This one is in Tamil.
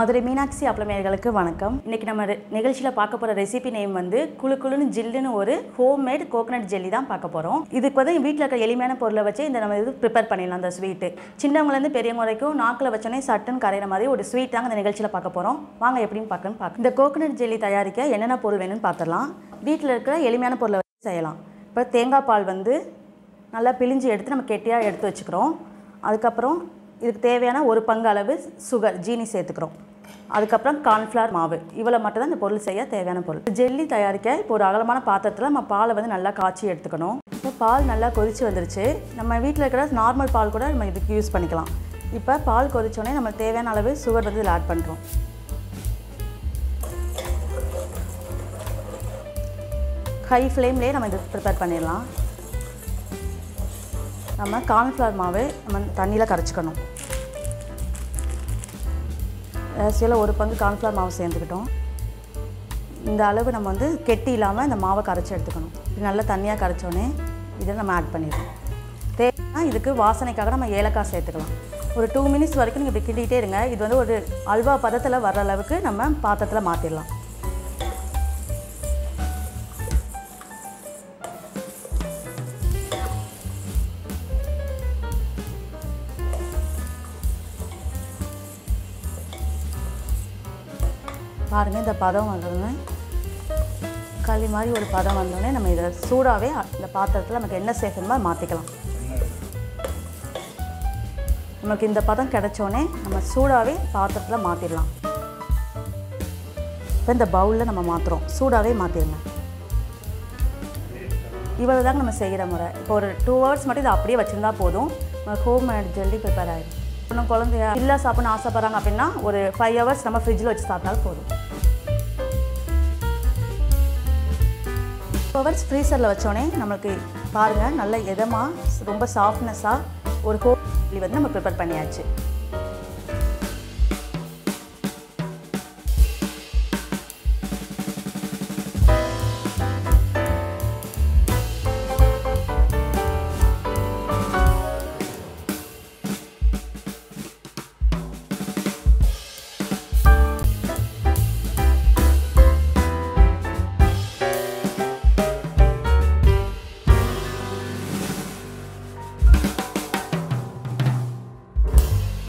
மதுரை மீனாட்சி அப்பளமேர்களுக்கு வணக்கம் இன்னைக்கு நம்ம ரெ- நிகழ்ச்சியில பார்க்க போற ரெசிபி நேம் வந்து குளு குளுன்னு ஜில்லுன்னு ஒரு ஹோம்மேட் கோகனட் ஜெல்லி தான் பார்க்க போறோம் இதுக்கு வந்து வீட்டில் இருக்கிற எளிமையான பொருளை வச்சு இந்த நம்ம இது ப்ரிப்பேர் பண்ணிடலாம் அந்த ஸ்வீட்டு சின்னவங்கலேருந்து பெரியவங்க வரைக்கும் நாக்கில் வச்சோன்னே சட்டுன்னு கரையிற மாதிரி ஒரு ஸ்வீட் தாங்க இந்த நிகழ்ச்சியில் பார்க்க போறோம் வாங்க எப்படின்னு பார்க்கணும் பார்க்க இந்த கோகனட் ஜெல்லி தயாரிக்க என்னென்ன பொருள் வேணும்னு பார்த்துடலாம் வீட்டில் இருக்கிற எளிமையான பொருளை வச்சு செய்யலாம் இப்போ தேங்காய் பால் வந்து நல்லா பிழிஞ்சு எடுத்து நம்ம கெட்டியாக எடுத்து வச்சுக்கிறோம் அதுக்கப்புறம் இதுக்கு தேவையான ஒரு பங்கு அளவு சுகர் ஜீனி சேர்த்துக்கிறோம் அதுக்கப்புறம் கார்ன்ஃப்ளவர் மாவு இவ்வளோ மட்டும் தான் இந்த பொருள் செய்ய தேவையான பொருள் ஜெல்லி தயாரிக்க இப்போ ஒரு அகலமான பாத்திரத்தில் நம்ம பாலை வந்து நல்லா காய்ச்சி எடுத்துக்கணும் இப்போ பால் நல்லா கொதிச்சு வந்துருச்சு நம்ம வீட்டில் இருக்கிற நார்மல் பால் கூட நம்ம இதுக்கு யூஸ் பண்ணிக்கலாம் இப்போ பால் கொதிச்சோடனே நம்ம தேவையான அளவு சுகர் வந்து இதில் ஆட் பண்ணுறோம் ஹை ஃப்ளேம்லேயே நம்ம இது ப்ரிப்பேர் பண்ணிடலாம் நம்ம கார்ன்ஃப்ளவர் மாவு நம்ம தண்ணியில் கரைச்சிக்கணும் ஆக்சுவலாக ஒரு பங்கு கார்ன்ஃப்ளவர் மாவு சேர்ந்துக்கிட்டோம் இந்த அளவு நம்ம வந்து கெட்டி இல்லாமல் இந்த மாவை கரைச்சி எடுத்துக்கணும் இது நல்லா தண்ணியாக கரைச்சோன்னே இதை நம்ம ஆட் பண்ணிடுறோம் தேவைன்னா இதுக்கு வாசனைக்காக நம்ம ஏலக்காய் சேர்த்துக்கலாம் ஒரு டூ மினிட்ஸ் வரைக்கும் நீங்கள் இப்படி கிண்டிகிட்டே இருங்க இது வந்து ஒரு அல்வா பதத்தில் வர்ற அளவுக்கு நம்ம பாத்திரத்தில் மாற்றிடலாம் பாருங்கள் இந்த பதம் வந்தோடனே களி மாதிரி ஒரு பதம் வந்தோடனே நம்ம இதை சூடாகவே இந்த பாத்திரத்தில் நமக்கு என்ன சேர்க்கணுமோ அதை மாற்றிக்கலாம் நமக்கு இந்த பதம் கிடைச்சோடனே நம்ம சூடாகவே பாத்திரத்தில் மாற்றிடலாம் இப்போ இந்த பவுலில் நம்ம மாற்றுறோம் சூடாகவே மாற்றிடுங்க இவ்வளோ தாங்க நம்ம செய்கிற முறை இப்போ ஒரு டூ ஹவர்ஸ் மட்டும் இதை அப்படியே வச்சுருந்தா போதும் ஹோம் மேட் ஜெல்லி ப்ரிப்பேர் ஆகிடும் இன்னும் குழந்தைய இல்லை சாப்பிட்ணும் ஆசைப்பட்றாங்க அப்படின்னா ஒரு ஃபைவ் ஹவர்ஸ் நம்ம ஃப்ரிட்ஜில் வச்சு சாப்பிட்டாலும் போதும் ஹவர்ஸ் ஃப்ரீசரில் வச்சோடனே நம்மளுக்கு பாருங்கள் நல்ல இதமாக ரொம்ப சாஃப்ட்னஸாக ஒரு ஹோம் வந்து நம்ம ப்ரிப்பேர் பண்ணியாச்சு